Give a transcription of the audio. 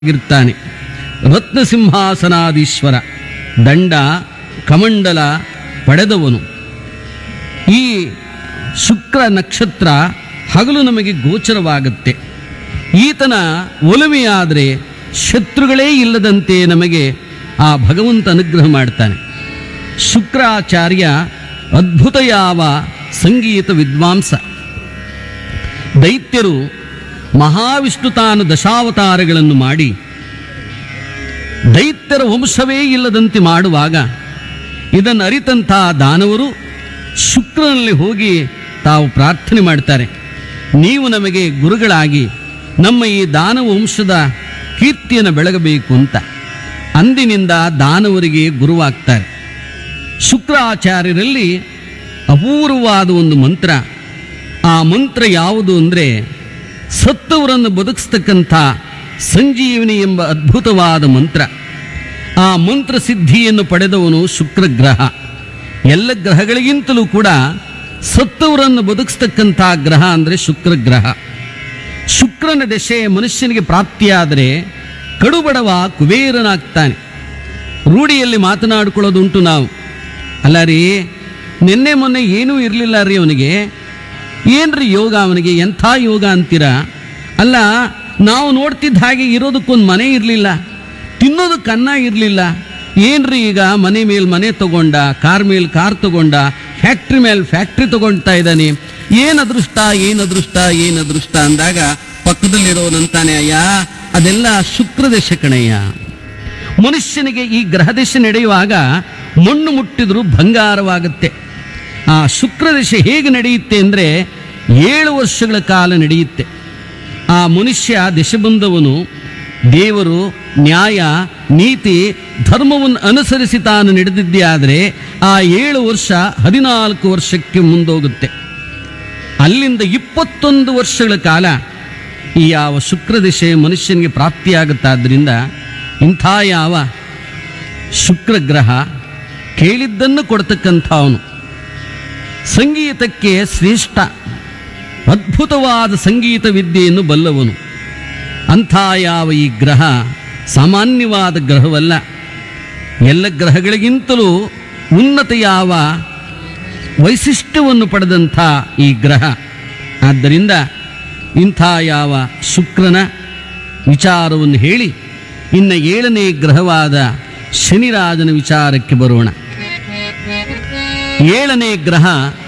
ಇರ್ತಾನೆ ರತ್ನಸಿಂಹಾಸನಾದೀಶ್ವರ ದಂಡ ಕಮಂಡಲ ಪಡೆದವನು ಈ ಶುಕ್ರ ನಕ್ಷತ್ರ ಹಗಲು ನಮಗೆ ಗೋಚರವಾಗುತ್ತೆ ಈತನ ಒಲುಮೆಯಾದರೆ ಶತ್ರುಗಳೇ ಇಲ್ಲದಂತೆ ನಮಗೆ ಆ ಭಗವಂತ ಅನುಗ್ರಹ ಮಾಡ್ತಾನೆ ಶುಕ್ರಾಚಾರ್ಯ ಅದ್ಭುತ ಯಾವ ಸಂಗೀತ ವಿದ್ವಾಂಸ ದೈತ್ಯರು ಮಹಾವಿಷ್ಣು ತಾನು ದಶಾವತಾರಗಳನ್ನು ಮಾಡಿ ದೈತ್ಯರ ವಂಶವೇ ಇಲ್ಲದಂತೆ ಮಾಡುವಾಗ ಇದನ್ನು ಅರಿತಂಥ ದಾನವರು ಶುಕ್ರನಲ್ಲಿ ಹೋಗಿ ತಾವು ಪ್ರಾರ್ಥನೆ ಮಾಡ್ತಾರೆ ನೀವು ನಮಗೆ ಗುರುಗಳಾಗಿ ನಮ್ಮ ಈ ದಾನವ ವಂಶದ ಕೀರ್ತಿಯನ್ನು ಬೆಳಗಬೇಕು ಅಂತ ಅಂದಿನಿಂದ ದಾನವರಿಗೆ ಗುರುವಾಗ್ತಾರೆ ಶುಕ್ರಾಚಾರ್ಯರಲ್ಲಿ ಅಪೂರ್ವವಾದ ಒಂದು ಮಂತ್ರ ಆ ಮಂತ್ರ ಯಾವುದು ಅಂದರೆ ಸತ್ತವರನ್ನು ಬದುಕಿಸ್ತಕ್ಕಂಥ ಸಂಜೀವನಿ ಎಂಬ ಅದ್ಭುತವಾದ ಮಂತ್ರ ಆ ಮಂತ್ರ ಸಿದ್ಧಿಯನ್ನು ಪಡೆದವನು ಶುಕ್ರ ಗ್ರಹ ಎಲ್ಲ ಗ್ರಹಗಳಿಗಿಂತಲೂ ಕೂಡ ಸತ್ತವರನ್ನು ಬದುಕಿಸ್ತಕ್ಕಂಥ ಗ್ರಹ ಅಂದರೆ ಶುಕ್ರ ಗ್ರಹ ಶುಕ್ರನ ದಶೆ ಮನುಷ್ಯನಿಗೆ ಪ್ರಾಪ್ತಿಯಾದರೆ ಕಡುಬಡವ ಕುಬೇರನಾಗ್ತಾನೆ ರೂಢಿಯಲ್ಲಿ ಮಾತನಾಡ್ಕೊಳ್ಳೋದುಂಟು ನಾವು ಅಲ್ಲ ರೀ ನಿನ್ನೆ ಮೊನ್ನೆ ಏನೂ ಇರಲಿಲ್ಲ ರೀ ಅವನಿಗೆ ಏನ್ರಿ ಯೋಗ ಅವನಿಗೆ ಎಂಥ ಯೋಗ ಅಂತೀರಾ ಅಲ್ಲ ನಾವು ನೋಡ್ತಿದ್ದ ಹಾಗೆ ಇರೋದಕ್ಕೊಂದು ಮನೆ ಇರಲಿಲ್ಲ ತಿನ್ನೋದಕ್ಕೆ ಅನ್ನ ಇರಲಿಲ್ಲ ಏನ್ರಿ ಈಗ ಮನೆ ಮೇಲೆ ಮನೆ ತಗೊಂಡ ಕಾರ್ ಮೇಲೆ ಕಾರ್ ತಗೊಂಡ ಫ್ಯಾಕ್ಟ್ರಿ ಮೇಲೆ ಫ್ಯಾಕ್ಟ್ರಿ ತಗೊಳ್ತಾ ಇದ್ದಾನೆ ಏನು ಅದೃಷ್ಟ ಏನು ಅದೃಷ್ಟ ಏನು ಅದೃಷ್ಟ ಅಂದಾಗ ಪಕ್ಕದಲ್ಲಿರೋನಂತಾನೆ ಅಯ್ಯ ಅದೆಲ್ಲ ಶುಕ್ರದೇಶ ಕಣಯ್ಯ ಮನುಷ್ಯನಿಗೆ ಈ ಗ್ರಹದಶೆ ನಡೆಯುವಾಗ ಮಣ್ಣು ಮುಟ್ಟಿದರೂ ಬಂಗಾರವಾಗುತ್ತೆ ಆ ಶುಕ್ರದಶೆ ಹೇಗೆ ನಡೆಯುತ್ತೆ ಅಂದರೆ ಏಳು ವರ್ಷಗಳ ಕಾಲ ನಡೆಯುತ್ತೆ ಆ ಮನುಷ್ಯ ದಶೆ ಬಂದವನು ದೇವರು ನ್ಯಾಯ ನೀತಿ ಧರ್ಮವನ್ನು ಅನುಸರಿಸಿ ತಾನು ನಡೆದಿದ್ದೇ ಆದರೆ ಆ ಏಳು ವರ್ಷ ಹದಿನಾಲ್ಕು ವರ್ಷಕ್ಕೆ ಮುಂದೋಗುತ್ತೆ ಅಲ್ಲಿಂದ ಇಪ್ಪತ್ತೊಂದು ವರ್ಷಗಳ ಕಾಲ ಈ ಯಾವ ಶುಕ್ರದಿಶೆ ಮನುಷ್ಯನಿಗೆ ಪ್ರಾಪ್ತಿಯಾಗುತ್ತಾದ್ದರಿಂದ ಇಂಥ ಯಾವ ಶುಕ್ರ ಗ್ರಹ ಕೇಳಿದ್ದನ್ನು ಕೊಡ್ತಕ್ಕಂಥವನು ಸಂಗೀತಕ್ಕೆ ಶ್ರೇಷ್ಠ ಅದ್ಭುತವಾದ ಸಂಗೀತ ವಿದ್ಯೆಯನ್ನು ಬಲ್ಲವನು ಅಂಥ ಯಾವ ಈ ಗ್ರಹ ಸಾಮಾನ್ಯವಾದ ಗ್ರಹವಲ್ಲ ಎಲ್ಲ ಗ್ರಹಗಳಿಗಿಂತಲೂ ಉನ್ನತ ಯಾವ ವೈಶಿಷ್ಟ್ಯವನ್ನು ಪಡೆದಂಥ ಈ ಗ್ರಹ ಆದ್ದರಿಂದ ಇಂಥ ಯಾವ ಶುಕ್ರನ ವಿಚಾರವನ್ನು ಹೇಳಿ ಇನ್ನು ಏಳನೇ ಗ್ರಹವಾದ ಶನಿರಾಜನ ವಿಚಾರಕ್ಕೆ ಬರೋಣ ಏಳನೇ ಗ್ರಹ